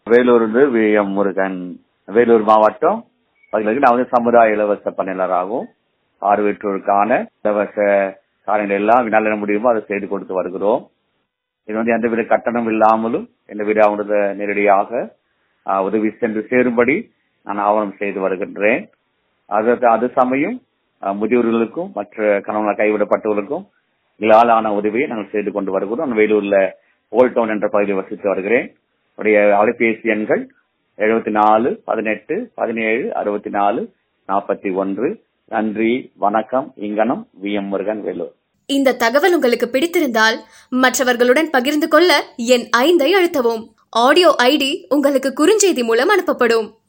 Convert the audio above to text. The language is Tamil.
வேலூர் வந்து வி எம் முருகன் வேலூர் மாவட்டம் பதிலுக்கு நான் வந்து சமுதாய இலவச பணியாளராகவும் பார்வையற்றோருக்கான இலவச காரியங்கள் எல்லாம் நல்ல முடியுமோ அதை செய்து கொடுத்து வருகிறோம் இது வந்து எந்தவித கட்டணம் இல்லாமலும் எந்தவித அவங்களது நேரடியாக ஆஹ், உதவி சென்று சேரும்படி நான் ஆவணம் செய்து வருகின்றேன் அது அது சமயம் ஆஹ், முதியோர்களுக்கும் மற்ற கணவனால் கைவிடப்பட்டவர்களுக்கும் இலாலான உதவியை நாங்கள் செய்து கொண்டு வருகிறோம் நான் வேலூர்ல ஓல்ட் டவுன் என்ற பகுதியில் வசித்து வருகிறேன் உடைய அலைபேசி எண்கள் எழுபத்தி நாலு பதினெட்டு பதினேழு அறுபத்தி நாலு நாற்பத்தி ஒன்று நன்றி வணக்கம் இங்கனம் வி எம் முருகன் வேலூர் இந்த தகவல் உங்களுக்கு பிடித்திருந்தால் மற்றவர்களுடன் பகிர்ந்து கொள்ள என் ஐந்தை அழுத்தவும் ஆடியோ ஐடி உங்களுக்கு குறுஞ்செய்தி மூலம் அனுப்பப்படும்